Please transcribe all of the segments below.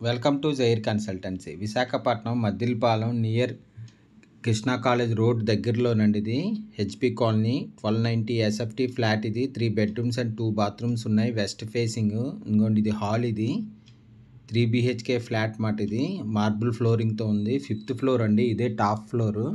welcome to Zair consultancy Visakhapatnam Maddilapalem near Krishna college road దగ్గరలోనండి ఇది HP colony twelve ninety SFT flat ఇది three bedrooms and two bathrooms ఉన్నాయి west facing ఇంకోండి ఇది hall ఇది త్రీ బిహెచ్కే ఫ్లాట్ మాట ఇది మార్బుల్ ఫ్లోరింగ్తో ఉంది ఫిఫ్త్ ఫ్లోర్ అండి ఇదే top floor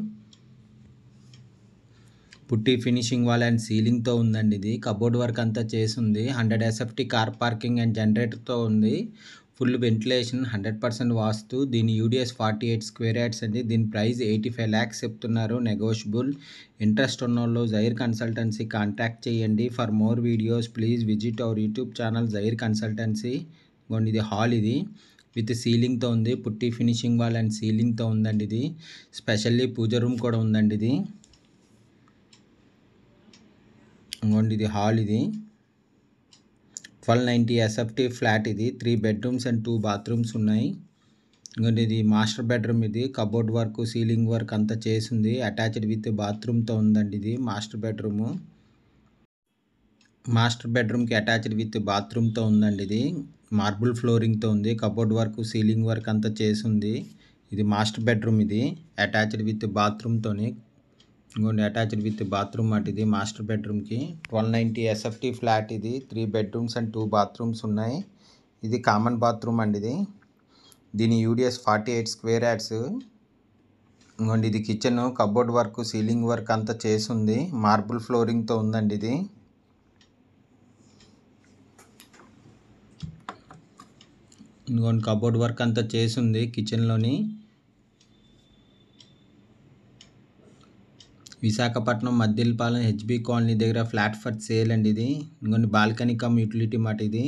putty finishing wall and సీలింగ్తో ఉందండి ఇది కబోర్డ్ వర్క్ అంతా చేసింది hundred SFT car parking and జనరేటర్తో ఉంది full ventilation hundred percent vastu దీని UDS forty eight square yards అండి దీని ప్రైస్ ఎయిటీ ఫైవ్ ల్యాక్స్ చెప్తున్నారు నెగోషియబుల్ ఇంట్రెస్ట్ ఉన్న వాళ్ళు జైర్ కన్సల్టెన్సీ కాంటాక్ట్ చేయండి for more videos please visit our YouTube channel Zair consultancy ఇదిగోండి ఇది హాల్ ఇది విత్ సీలింగ్తో ఉంది పుట్టి ఫినిషింగ్ వాల్ అండ్ సీలింగ్తో ఉందండి ఇది స్పెషల్లీ పూజ రూమ్ కూడా ఉందండి ఇది ఇంకోండి ఇది హాల్ ఇది ట్వెల్వ్ నైంటీ ఎస్ఎఫ్టీ ఫ్లాట్ ఇది three bedrooms and two bathrooms ఉన్నాయి ఇంకోటి ఇది మాస్టర్ బెడ్రూమ్ ఇది కబోర్డ్ వర్క్ సీలింగ్ వర్క్ అంతా చేసింది అటాచ్డ్ విత్ బాత్రూమ్తో ఉందండి ఇది మాస్టర్ బెడ్రూము మాస్టర్ బెడ్రూమ్కి అటాచ్డ్ విత్ బాత్రూమ్తో ఉందండి ఇది మార్బుల్ ఫ్లోరింగ్తో ఉంది కబోర్డ్ వర్క్ సీలింగ్ వర్క్ అంతా చేసింది ఇది మాస్టర్ బెడ్రూమ్ ఇది అటాచ్డ్ విత్ బాత్రూమ్తోని ఇంకోండి అటాచ్డ్ విత్ బాత్రూమ్ అటు ఇది మాస్టర్ బెడ్రూమ్కి ట్వెల్వ్ నైంటీ ఎస్ఎఫ్టీ ఫ్లాట్ ఇది three bedrooms and two bathrooms ఉన్నాయి ఇది కామన్ బాత్రూమ్ అండి ఇది దీని UDS forty eight square yards ఇంకోండి ఇది kitchen cupboard work ceiling work అంతా చేసింది మార్బుల్ ఫ్లోరింగ్తో ఉందండి ఇది ఇంకోండి కబోర్డ్ వర్క్ అంతా చేసింది కిచెన్లోని విశాఖపట్నం మద్దిలపాలెం హెచ్బి కాలనీ దగ్గర ఫ్లాట్ ఫర్ సేల్ అండి ఇది ఇంకొన్ని బాల్కనీ కమ్ యూటిలిటీ మాట ఇది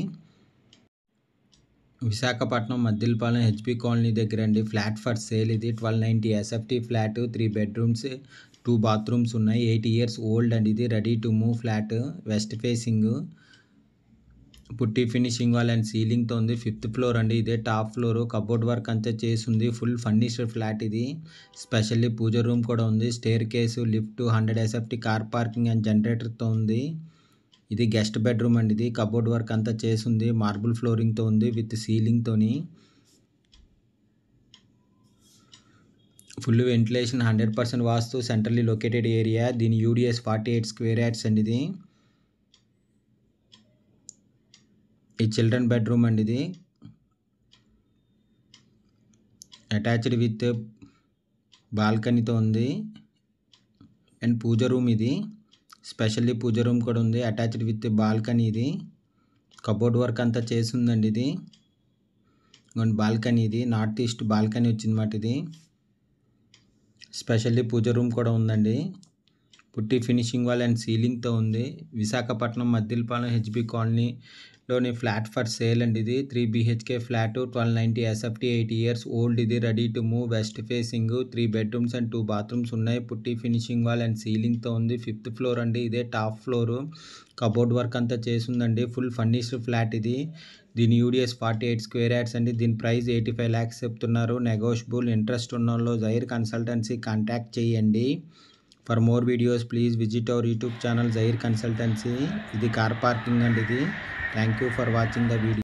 విశాఖపట్నం మద్దిలపాలెం హెచ్బి కాలనీ దగ్గర అండి ఫ్లాట్ ఫర్ సేల్ ఇది twelve ninety SFT flat three bedrooms two bathrooms ఉన్నాయి ఎయిట్ ఇయర్స్ ఓల్డ్ అండి ఇది ready to move flat west facing putty finishing wall and సీలింగ్తో ఉంది ఫిఫ్త్ ఫ్లోర్ అండి ఇదే టాప్ ఫ్లోర్ కబోర్డ్ వర్క్ అంతా చేసింది ఫుల్ ఫర్నిచర్ ఫ్లాట్ ఇది స్పెషల్లీ పూజ రూమ్ కూడా ఉంది staircase lift hundred SFT car parking and జనరేటర్తో ఉంది ఇది గెస్ట్ బెడ్రూమ్ అండి ఇది కబోర్డ్ వర్క్ అంతా చేసింది మార్బుల్ ఫ్లోరింగ్తో ఉంది విత్ సీలింగ్తోని full ventilation hundred percent vastu centrally located area దీని UDS forty eight square yards అండి ఇది ఈ చిల్డ్రన్ బెడ్రూమ్ అండి ఇది అటాచ్డ్ విత్ బాల్కనీతో ఉంది అండ్ పూజ రూమ్ ఇది స్పెషల్లీ పూజ రూమ్ కూడా ఉంది అటాచ్డ్ విత్ బాల్కనీ ఇది కబోర్డ్ వర్క్ అంతా చేసిందండి ఇది ఇంకోటి బాల్కనీ ఇది నార్త్ ఈస్ట్ బాల్కనీ వచ్చిందన్నమాట ఇది స్పెషల్లీ పూజ రూమ్ కూడా ఉందండి పుట్టి ఫినిషింగ్ వాల్ అండ్ సీలింగ్తో ఉంది విశాఖపట్నం మద్దిలపాలెం హెచ్బి కాలనీలోని ఫ్లాట్ ఫర్ సేల్ అండి ఇది three BHK flat twelve ninety SFT eight years old ఇది ready to move west facing three bedrooms and two bathrooms ఉన్నాయి పుట్టి ఫినిషింగ్ వాల్ అండ్ సీలింగ్తో ఉంది ఫిఫ్త్ ఫ్లోర్ అండి ఇదే టాప్ ఫ్లోరు కబోర్డ్ వర్క్ అంతా చేసిందండి ఫుల్ ఫర్నిష్డ్ ఫ్లాట్ ఇది దీని UDS forty eight square yards అండి దీని ప్రైస్ ఎయిటీ ఫైవ్ ల్యాక్స్ చెప్తున్నారు నెగోషియబుల్ ఇంట్రెస్ట్ ఉన్న వాళ్ళు జైర్ కన్సల్టెన్సీ కాంటాక్ట్ చేయండి for more videos please visit our YouTube channel Zair consultancy ఇది కార్ పార్కింగ్ అండి ఇది thank you for watching the video